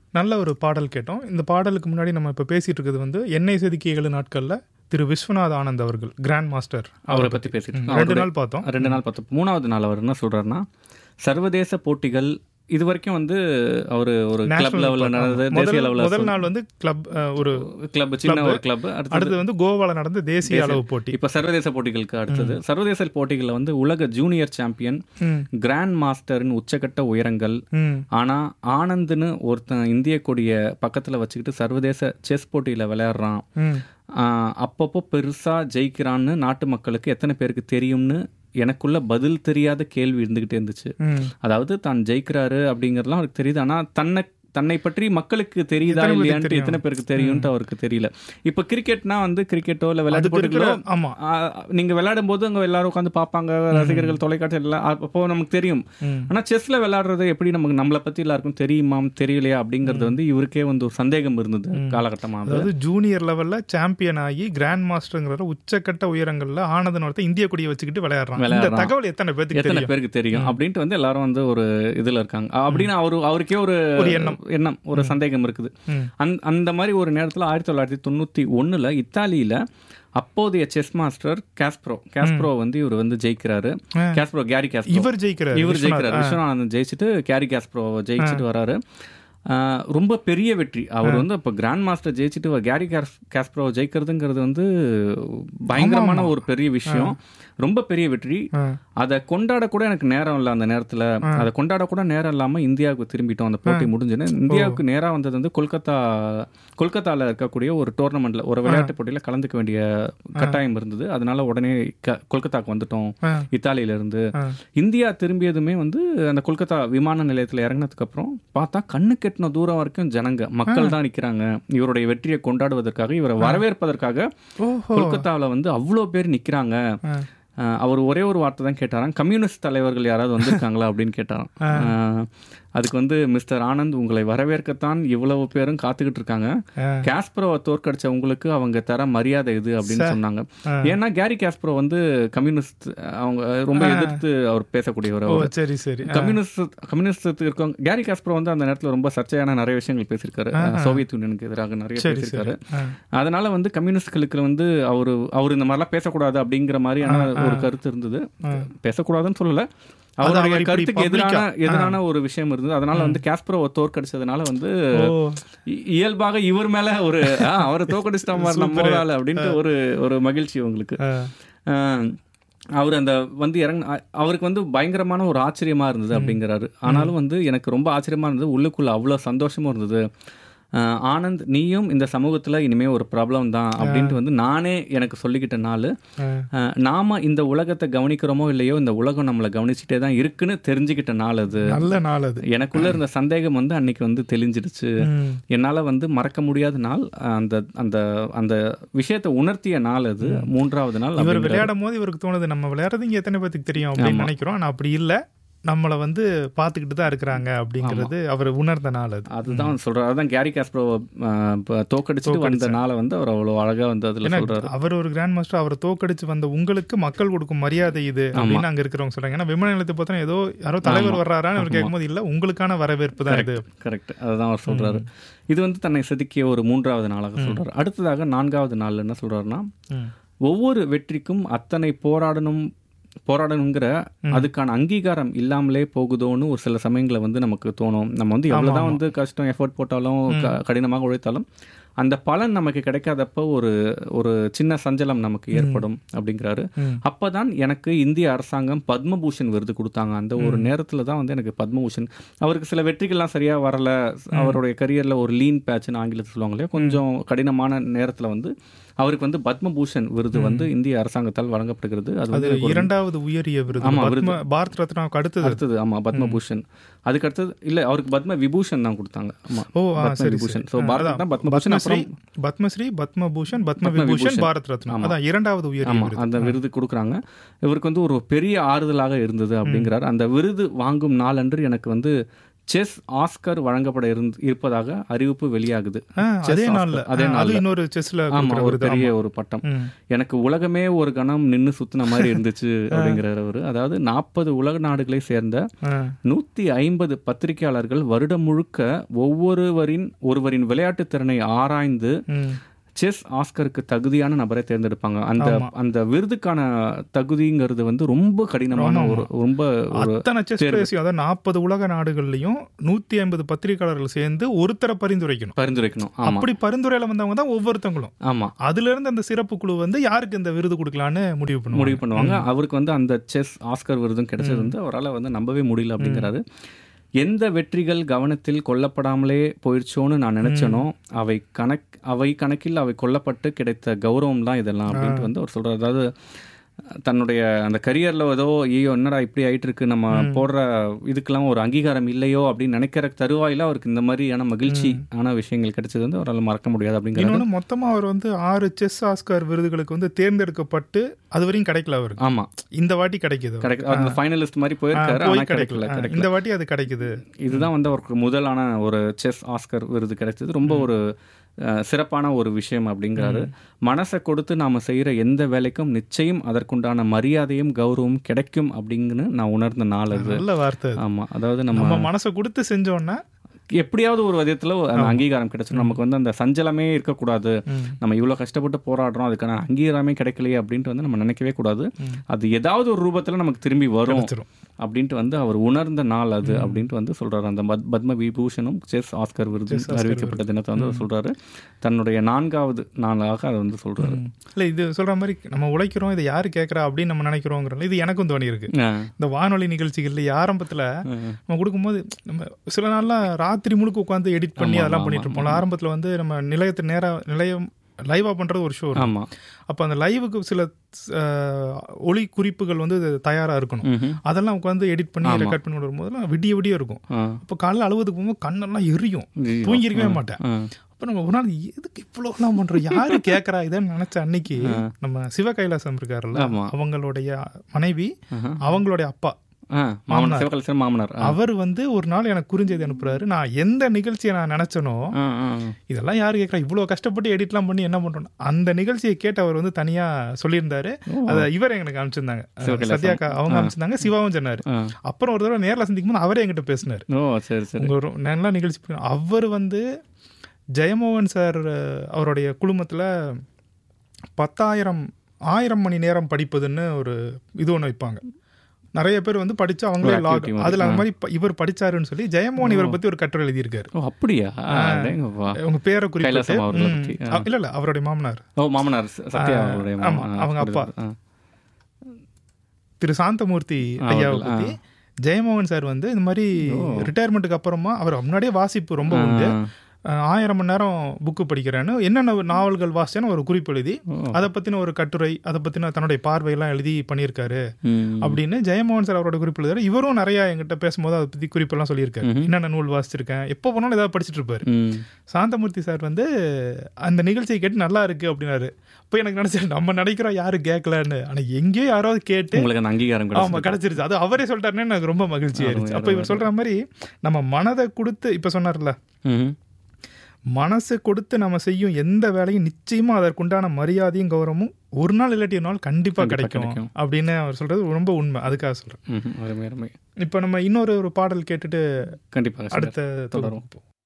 நல்ல ஒரு பாடல் கேட்டோம் இந்த பாடலுக்கு முன்னாடி நம்ம இப்போ பேசிட்டு இருக்கிறது வந்து எண்ணெய் செதுக்கி ஏழு நாட்களில் திரு விஸ்வநாத் ஆனந்த் அவர்கள் கிராண்ட் மாஸ்டர் அவரை பற்றி பேசிட்டு ம், இருக்கோம். ரெண்டு அவருடைய- நாள் பார்த்தோம் ரெண்டு நாள் பார்த்தோம் மூணாவது நாள் அவர் என்ன சொல்றாருன்னா சர்வதேச போட்டிகள் இது வரைக்கும் வந்து அவர் ஒரு கிளப் National லெவலில் பார்த்தோம். நடந்தது முதல் தேசிய லெவலில் முதல் நாள் வந்து கிளப் ஒரு கிளப் சின்ன ஒரு கிளப் அடுத்தது அடுத்து வந்து கோவால நடந்த தேசிய அளவு போட்டி இப்போ சர்வதேச போட்டிகளுக்கு அடுத்தது சர்வதேச போட்டிகளில் வந்து உலக ஜூனியர் சாம்பியன் ம், கிராண்ட் மாஸ்டரின் உச்சக்கட்ட உயரங்கள் ம், ஆனா ஆனந்த்னு ஒருத்தன் இந்திய கொடிய பக்கத்துல வச்சுக்கிட்டு சர்வதேச செஸ் போட்டியில விளையாடுறான் ம், ஆஹ் அப்பப்போ பெருசா ஜெயிக்கிறான்னு நாட்டு மக்களுக்கு எத்தனை பேருக்கு தெரியும்னு எனக்குள்ள பதில் தெரியாத கேள்வி இருந்துகிட்டே இருந்துச்சு ம். அதாவது தான் ஜெயிக்கிறாரு அப்படிங்கறதுலாம் அவருக்கு தெரியுது ஆனா தன்னை தன்னை பற்றி மக்களுக்கு தெரியுதா எத்தனை பேருக்கு இல்லையான்ட்டு தெரியும்? எத்தனை பேருக்கு தெரியும்ட்டு அவருக்கு தெரியல இப்ப கிரிக்கெட்னா வந்து கிரிக்கெட்டோ இல்ல விளையாட்டு அதுக்கு இருக்கிற போட்டிகளோ ஆமா ஆஹ் நீங்க விளையாடும் போது அங்க எல்லாரும் உட்காந்து பார்ப்பாங்க ரசிகர்கள் தொலைக்காட்சி எல்லாம் அப்போ நமக்கு தெரியும் ம். ஆனா செஸ்ல விளையாடுறது எப்படி நமக்கு நம்மளை பத்தி எல்லாருக்கும் தெரியுமா தெரியலையா அப்படிங்கிறது வந்து இவருக்கே வந்து ஒரு சந்தேகம் இருந்தது காலகட்டமா அது. அதாவது ஜூனியர் லெவல்ல சாம்பியன் ஆகி கிராண்ட் மாஸ்டர்ங்கிற உச்சக்கட்ட உயரங்கள்ல ஆனந்தன் ஒருத்தன் இந்திய கொடியை வச்சுக்கிட்டு விளையாடுறான் இந்த விளையாடுறான். தகவல் எத்தனை பேருக்கு எத்தனை தெரியும் பேருக்கு தெரியும் அப்படின்ட்டு வந்து எல்லாரும் வந்து ஒரு இதுல இருக்காங்க அப்படின்னு அவரு அவருக்கே ஒரு ஒரு எண்ணம். எண்ணம் ஒரு சந்தேகம் இருக்குது ம். அந்த அந்த மாதிரி ஒரு நேரத்துல ஆயிரத்தி தொள்ளாயிரத்தி தொண்ணூத்தி ஒண்ணுல இத்தாலியில அப்போதைய செஸ் மாஸ்டர் காஸ்ப்ரோ காஸ்ப்ரோ வந்து இவர் வந்து ஜெயிக்கிறாரு ஆ. காஸ்ப்ரோ கேரி காஸ்ப்ரோ இவர் ஜெயிக்கிறார் இவர் ஜெயிக்கிறாரு விஸ்வநாதன் ஜெயிச்சுட்டு கேரி காஸ்ப்ரோ ஜெயிச்சுட்டு வராரு ஆஹ் ரொம்ப பெரிய வெற்றி அவர் வந்து இப்போ கிராண்ட் மாஸ்டர் ஜெயிச்சுட்டு அவர் கேரி காஸ் காஸ்ப்ரோ ஜெயிக்கிறதுங்கிறது வந்து பயங்கரமான ஒரு பெரிய விஷயம் ரொம்ப பெரிய வெற்றி ஆ. அதை கொண்டாட கூட எனக்கு நேரம் இல்லை அந்த நேரத்துல அதை கொண்டாட கூட நேரம் இல்லாம இந்தியாவுக்கு திரும்பிட்டோம் அந்த போட்டி முடிஞ்சுன்னு இந்தியாவுக்கு நேரா வந்தது வந்து கொல்கத்தா கொல்கத்தால இருக்கக்கூடிய ஒரு டோர்னமெண்ட்ல ஒரு விளையாட்டு போட்டியில கலந்துக்க வேண்டிய கட்டாயம் இருந்தது அதனால உடனே க- கொல்கத்தாக்கு வந்துட்டோம் ஆ. இத்தாலியில இருந்து ஆ. இந்தியா திரும்பியதுமே வந்து அந்த கொல்கத்தா விமான நிலையத்துல இறங்கினதுக்கு அப்புறம் பார்த்தா கண்ணு கெட்டின தூரம் வரைக்கும் ஜனங்க மக்கள் தான் நிக்கிறாங்க இவருடைய வெற்றியை கொண்டாடுவதற்காக இவரை வரவேற்பதற்காக ஓஹோ கொல்கத்தாவில் வந்து அவ்வளோ பேர் நிக்கிறாங்க ஆ. அஹ் அவர் ஒரே ஒரு வார்த்தை தான் கேட்டாராம் கம்யூனிஸ்ட் தலைவர்கள் யாராவது வந்திருக்காங்களா அப்படின்னு கேட்டாராம் அஹ் அதுக்கு வந்து மிஸ்டர் ஆனந்த் உங்களை வரவேற்கத்தான் இவ்வளவு பேரும் காத்துக்கிட்டு இருக்காங்க ஆ. காஸ்ப்ரோவை தோற்கடிச்ச உங்களுக்கு அவங்க தர மரியாதை இது அப்படின்னு சொன்னாங்க ஆ. ஏன்னா கேரி காஸ்ப்ரோ வந்து கம்யூனிஸ்ட் அவங்க ரொம்ப எதிர்த்து அவர் பேசக்கூடியவர் ஓ அவர் சரி சரி கம்யூனிஸ்ட் கம்யூனிஸ்ட் இருக்கவங்க கேரி காஸ்ப்ரோ வந்து அந்த நேரத்துல ரொம்ப சர்ச்சையான நிறைய விஷயங்கள் பேசியிருக்காரு சோவியத் யூனியனுக்கு எதிராக நிறைய சரி பேசியிருக்காரு சரி ஆ. அதனால வந்து கம்யூனிஸ்ட்களுக்கு வந்து அவரு அவர் இந்த மாதிரிலாம் பேசக்கூடாது அப்படிங்கிற மாதிரியான ஒரு கருத்து இருந்தது பேசக்கூடாதுன்னு சொல்லல அவருடைய அவர் இப்படி கருத்துக்கு எதிரான public-ஆ, எதிரான ஒரு விஷயம் இருந்தது அதனால வந்து காஸ்ப்ரோவை தோற்கடிச்சதுனால வந்து ஓ இ- இயல்பாக இவர் மேல ஒரு ஆ, அவரை தோற்கடிச்சிட்டா மாதிரி நம்ம ஆளு அப்படின்ட்டு ஒரு ஒரு மகிழ்ச்சி உங்களுக்கு ஆ. ஆஹ் அவர் அந்த வந்து இறங்க அ- அவருக்கு வந்து பயங்கரமான ஒரு ஆச்சரியமா இருந்தது அப்படிங்கிறாரு ஆனாலும் வந்து எனக்கு ரொம்ப ஆச்சரியமா இருந்தது உள்ளுக்குள்ள அவ்வளோ சந்தோஷமும் இருந்தது ஆஹ் ஆனந்த் நீயும் இந்த சமூகத்துல இனிமே ஒரு ப்ராப்ளம் தான் அப்படின்ட்டு வந்து நானே எனக்கு சொல்லிக்கிட்ட நாள் ஆ. ஆஹ் நாம இந்த உலகத்தை கவனிக்கிறோமோ இல்லையோ இந்த உலகம் நம்மளை கவனிச்சுட்டே தான் இருக்குன்னு தெரிஞ்சுக்கிட்ட நாள் அது நல்ல நாள் அது எனக்குள்ள இருந்த சந்தேகம் வந்து அன்னைக்கு வந்து தெளிஞ்சிடுச்சு ம். என்னால வந்து மறக்க முடியாத நாள் அந்த அந்த அந்த விஷயத்தை உணர்த்திய நாள் அது மூன்றாவது நாள் இவர் அப்படிங்கிற- விளையாடும் போது இவருக்கு தோணுது நம்ம விளையாடுறது இங்க எத்தனை பேத்துக்கு தெரியும் அப்படின்னு நினைக்கிறோம் ஆனா அப்படி இல்ல நம்மள வந்து பாத்துக்கிட்டு தான் இருக்கிறாங்க அப்படிங்கிறது அவர் உணர்ந்த நாள் அது அதுதான் சொல்றாரு அதுதான் கேரி காஸ்ப்ரோ தோக்கடிச்சுட்டு வந்த நாளை வந்து அவர் அவ்வளவு அழகா வந்து அதுல ஏன்னா சொல்றாரு அவர் ஒரு கிராண்ட் மாஸ்டர் அவரை தோக்கடிச்சு வந்த உங்களுக்கு மக்கள் கொடுக்கும் மரியாதை இது அப்படின்னு அங்க இருக்கிறவங்க சொல்றாங்க ஏன்னா விமான நிலையத்தை பார்த்தா ஏதோ யாரோ தலைவர் வர்றாரான்னு அவர் கேட்கும்போது இல்ல உங்களுக்கான வரவேற்பு தான் இது கரெக்ட் அதுதான் அவர் சொல்றாரு இது வந்து தன்னை செதுக்கிய ஒரு மூன்றாவது நாளாக சொல்றாரு அடுத்ததாக நான்காவது நாள் என்ன சொல்றாருன்னா ம். ஒவ்வொரு வெற்றிக்கும் அத்தனை போராடணும் போராடணுங்கிற அதுக்கான அங்கீகாரம் இல்லாமலே போகுதோன்னு ஒரு சில சமயங்களை வந்து நமக்கு தோணும் நம்ம வந்து எவ்வளவுதான் வந்து கஷ்டம் எஃபோர்ட் போட்டாலும் க- கடினமாக உழைத்தாலும் அந்த பலன் நமக்கு கிடைக்காதப்போ ஒரு ஒரு சின்ன சஞ்சலம் நமக்கு ஏற்படும் அப்படிங்கிறாரு ம். அப்பதான் எனக்கு இந்திய அரசாங்கம் பத்மபூஷன் விருது கொடுத்தாங்க அந்த ஒரு நேரத்துல தான் வந்து எனக்கு பத்மபூஷன் அவருக்கு சில வெற்றிகள்லாம் சரியா வரல அவருடைய கரியர்ல ஒரு லீன் பேட்ச்னு ஆங்கிலத்தில் சொல்லுவாங்க இல்லையா கொஞ்சம் கடினமான நேரத்துல வந்து அவருக்கு வந்து பத்மபூஷன் விருது வந்து இந்திய அரசாங்கத்தால் வழங்கப்படுகிறது அது அது வந்து எனக்கு ஒரு- இரண்டாவது உயரிய விருது ஆமா, பத்ம பாரத் ரத்னாவுக்கு அடுத்தது அடுத்தது ஆமா பத்மபூஷன் அதுக்கு அடுத்தது இல்ல அவருக்கு பத்ம விபூஷன் தான் கொடுத்தாங்க ஆமா ஓ ஆ, பத்ம சரி விபூஷன் சரி. ஸோ ஆ, பாரத் அதான். தான் பத்மபூஷன் பத்மஸ்ரீ அப்புறம் பத்மஸ்ரீ பத்மபூஷன் பத்ம பத்ம விபூஷன் விபூஷன். பாரத் ரத்னா அதான் இரண்டாவது உயரிய ஆமா விருது அந்த விருது கொடுக்குறாங்க இவருக்கு வந்து ஒரு பெரிய ஆறுதலாக இருந்தது அப்படிங்கிறார் அந்த விருது வாங்கும் நாளன்று எனக்கு வந்து செஸ் ஆஸ்கர் வழங்கப்பட இருந்து இருப்பதாக அறிவிப்பு வெளியாகுது ஆ, Chess அதே Oscar. நாள்ல அதே ஆ, அது நாள்ல இன்னொரு செஸ்ல ஆமா ஒரு பெரிய ஒரு பட்டம் ம். எனக்கு உலகமே ஒரு கணம் நின்னு சுத்தின மாதிரி இருந்துச்சு அப்படிங்கிறவர் அதாவது நாற்பது உலக நாடுகளை சேர்ந்த ஆ, நூத்தி ஐம்பது பத்திரிகையாளர்கள் வருடம் முழுக்க ஒவ்வொருவரின் ஒருவரின் விளையாட்டு திறனை ஆராய்ந்து ம். செஸ் ஆஸ்கருக்கு தகுதியான நபரை தேர்ந்தெடுப்பாங்க அந்த அந்த விருதுக்கான தகுதிங்கிறது வந்து ரொம்ப கடினமான ஒரு ரொம்ப ஒரு அத்தனை செஸ் பிளேயர்ஸையும் அதாவது நாற்பது உலக நாடுகள்லயும் நூத்தி ஐம்பது பத்திரிகையாளர்கள் சேர்ந்து ஒருத்தரை பரிந்துரைக்கணும் பரிந்துரைக்கணும் ஆமா அப்படி பரிந்துரையில வந்தவங்க தான் ஒவ்வொருத்தவங்களும் ஆமா அதுல இருந்து அந்த சிறப்பு குழு வந்து யாருக்கு இந்த விருது கொடுக்கலான்னு முடிவு பண்ணுவாங்க முடிவு பண்ணுவாங்க அவருக்கு வந்து அந்த செஸ் ஆஸ்கர் விருதும் கிடைச்சது வந்து அவரால் வந்து நம்பவே முடியல அப்படிங்கிறாரு எந்த வெற்றிகள் கவனத்தில் கொல்லப்படாமலே போயிடுச்சோன்னு நான் நினைச்சனோ அவை கணக் அவை கணக்கில் அவை கொல்லப்பட்டு கிடைத்த கௌரவம் தான் இதெல்லாம் அப்படின்ட்டு வந்து அவர் சொல்றாரு அதாவது தன்னுடைய அந்த கரியர்ல ஏதோ ஐயோ என்னடா இப்படி ஆயிட்டு இருக்கு நம்ம போடுற இதுக்கெல்லாம் ஒரு அங்கீகாரம் இல்லையோ அப்படின்னு நினைக்கிற தருவாயில அவருக்கு இந்த மாதிரியான மகிழ்ச்சி ஆன விஷயங்கள் கிடைச்சது வந்து அவரால் மறக்க முடியாது அப்படிங்கிறது இன்னொன்னு மொத்தமா அவர் வந்து ஆறு செஸ் ஆஸ்கார் விருதுகளுக்கு வந்து தேர்ந்தெடுக்கப்பட்டு அது வரையும் கிடைக்கல அவருக்கு ஆமா இந்த வாட்டி கிடைக்குது கிடைக்க அந்த ஃபைனலிஸ்ட் மாதிரி போயிருக்காரு ஆனா போய் கிடைக்கல கிடைக்கல கிடைக்கல இந்த வாட்டி அது கிடைக்குது இதுதான் வந்து அவருக்கு முதலான ஒரு செஸ் ஆஸ்கர் விருது கிடைச்சது ரொம்ப ஒரு அஹ், சிறப்பான ஒரு விஷயம் அப்படிங்கிறாரு மனசை கொடுத்து நாம செய்யற எந்த வேலைக்கும் நிச்சயம் அதற்குண்டான மரியாதையும் கௌரவம் கிடைக்கும் அப்படிங்கன்னு நான் உணர்ந்த நாள் அது நல்ல வார்த்தை அது. ஆமா அதாவது நம்ம நம்ம மனசை கொடுத்து செஞ்சோன்னா எப்படியாவது ஒரு விதத்துல அந்த அங்கீகாரம் கிடைச்சிடும் நமக்கு வந்து அந்த சஞ்சலமே இருக்கக்கூடாது நம்ம இவ்வளவு கஷ்டப்பட்டு போராடுறோம் அதுக்கான அங்கீகாரமே கிடைக்கலையே அப்படின்ட்டு வந்து நம்ம நினைக்கவே கூடாது அது ஏதாவது ஒரு ரூபத்துல நமக்கு திரும்பி வரும் கிடைச்சிரும். அப்படின்ட்டு வந்து அவர் உணர்ந்த நாள் அது அப்படின்ட்டு வந்து சொல்றாரு அந்த பத்- பத்ம விபூஷணும் செஸ் ஆஸ்கர் விருது அறிவிக்கப்பட்ட தினத்தை வந்து அவர் சொல்றாரு தன்னுடைய நான்காவது நாளாக அதை வந்து சொல்றாரு இல்ல இது சொல்ற மாதிரி நம்ம உழைக்கிறோம் இதை யாரு கேட்கறா அப்படின்னு நம்ம நினைக்கிறோங்கிறோம் இது எனக்கும் தோணி இருக்கு ஆ. இந்த வானொலி நிகழ்ச்சிகள்ல ஆரம்பத்துல நம்ம கொடுக்கும்போது நம்ம சில நாள்லாம் ராத்திரி முழுக்க உட்காந்து எடிட் பண்ணி அதெல்லாம் பண்ணிட்டு இருப்போம் ஆரம்பத்துல வந்து நம்ம நிலையத்து நேரா நிலையம் லைவா பண்றது ஒரு ஷோ ஆமா அப்ப அந்த லைவுக்கு சில அஹ், ஒளி குறிப்புகள் வந்து தயாரா இருக்கணும் ம்ஹும். அதெல்லாம் உட்காந்து எடிட் பண்ணி ரெக்கார்ட் பண்ணி வரும்போதெல்லாம் விடிய விடிய இருக்கும் ஆ. அப்போ காலைல அழுவதுக்கு போகும்போது கண்ணெல்லாம் எரியும் ஐயோ. தூங்கிருக்கவே மாட்டேன் ஆ. அப்ப நம்ம ஒரு நாள் எதுக்கு இவ்வளோலாம் பண்றோம் யாரு கேட்கறா இதன்னு நினைச்ச அன்னைக்கு நம்ம சிவ கைலாசம் இருக்காருல்ல ஆமா. அவங்களுடைய மனைவி ஆஹா. அவங்களுடைய அப்பா ஆ, மாமனார் சிவகலசன் மாமனார் ஆ. அவர் வந்து ஒரு நாள் எனக்கு குறிஞ்செய்தி அனுப்புறாரு நான் எந்த நிகழ்ச்சியை நான் நினைச்சனோ ஆ, ஆ, இதெல்லாம் யாரு கேட்கறா இவ்வளவு கஷ்டப்பட்டு எடிட்லாம் பண்ணி என்ன பண்றோம் அந்த நிகழ்ச்சியை கேட்டு அவர் வந்து தனியா சொல்லியிருந்தாரு அதை இவர் எங்களுக்கு அனுப்பிச்சிருந்தாங்க சத்யாக்கா அவங்க அனுப்பிச்சிருந்தாங்க சிவாவும் சொன்னாரு ஆ. அப்புறம் ஒரு தடவை நேர்ல சந்திக்கும் போது அவரே என்கிட்ட பேசினாரு ஓ சரி சரி உங்க ஒரு நல்லா நிகழ்ச்சி பண்ணி- அவர் வந்து ஜெயமோகன் சார் அஹ், அவருடைய குழுமத்துல பத்தாயிரம் ஆயிரம் மணி நேரம் படிப்பதுன்னு ஒரு இது ஒன்று வைப்பாங்க நிறைய பேர் வந்து படிச்சு அவங்களே ஒரு லாக் activity மாதிரி. அதுல அந்த மாதிரி ப- இவர் படிச்சாருன்னு சொல்லி ஜெயமோகன் இவரை பத்தி ஒரு கட்டுரை எழுதியிருக்காரு ஓ அப்படியா அடேங்கப்பா. உங்க பேரை குறிப்பிட்டு கைலாசம் அவர்களை ம், பத்தி, அ- இல்ல இல்ல அவருடைய மாமனார் ஓ மாமனார் ச- சத்யா அவருடைய ஆமா, மாமனார். அவங்க அப்பா. ஆ. திரு சாந்தமூர்த்தி ஐயாவை அவர்கள், பத்தி ஜெயமோகன் சார் வந்து இந்த மாதிரி ரிட்டையர்மெண்ட்டுக்கு அப்புறமா அவர் முன்னாடியே வாசிப்பு ரொம்ப உண்டு அஹ், ஆயிரம் மணி நேரம் புக்கு படிக்கிறேன்னு என்னென்ன நாவல்கள் வாசிச்சேன்னு ஒரு குறிப்பு எழுதி அதை பத்தின ஒரு கட்டுரை அதை பத்தின தன்னுடைய பார்வையெல்லாம் எழுதி பண்ணியிருக்காரு ம். அப்படின்னு ஜெயமோகன் சார் அவரோட குறிப்பு எழுதுறாரு இவரும் நிறைய என்கிட்ட பேசும்போது அதை பத்தி குறிப்பெல்லாம் சொல்லியிருக்காரு என்னென்ன நூல் வாசிச்சிருக்கேன் எப்போ போனாலும் ஏதாவது படிச்சிட்டு இருப்பாரு ம். சாந்தமூர்த்தி சார் வந்து அந்த நிகழ்ச்சியை கேட்டு நல்லா இருக்கு அப்படின்னாரு இப்போ எனக்கு நினைச்சேன் நம்ம நினைக்கிறோம் யாரு கேட்கலன்னு ஆனா எங்கேயோ யாராவது கேட்டு உங்களுக்கு அந்த அங்கீகாரம் கிடைச்சது. ஆமா கிடைச்சிருச்சு அது அவரே சொல்லிட்டாருன்னு எனக்கு ரொம்ப மகிழ்ச்சி ஆயிருச்சு அப்ப இவர் சொல்ற மாதிரி நம்ம மனதை கொடுத்து இப்ப சொன்னார்ல ம்ஹும். மனசு கொடுத்து நம்ம செய்யும் எந்த வேலையும் நிச்சயமா அதற்குண்டான மரியாதையும் கௌரவமும் ஒரு நாள் இல்லாட்டி ஒரு நாள் கண்டிப்பா கிடைக்கும் கிடைக்கும். அப்படின்னு அவர் சொல்றது ரொம்ப உண்மை அதுக்காக சொல்றேன் ம்ஹும். அருமை அருமை இப்ப நம்ம இன்னொரு ஒரு பாடல் கேட்டுட்டு கண்டிப்பாக சார். அடுத்த தொடரும்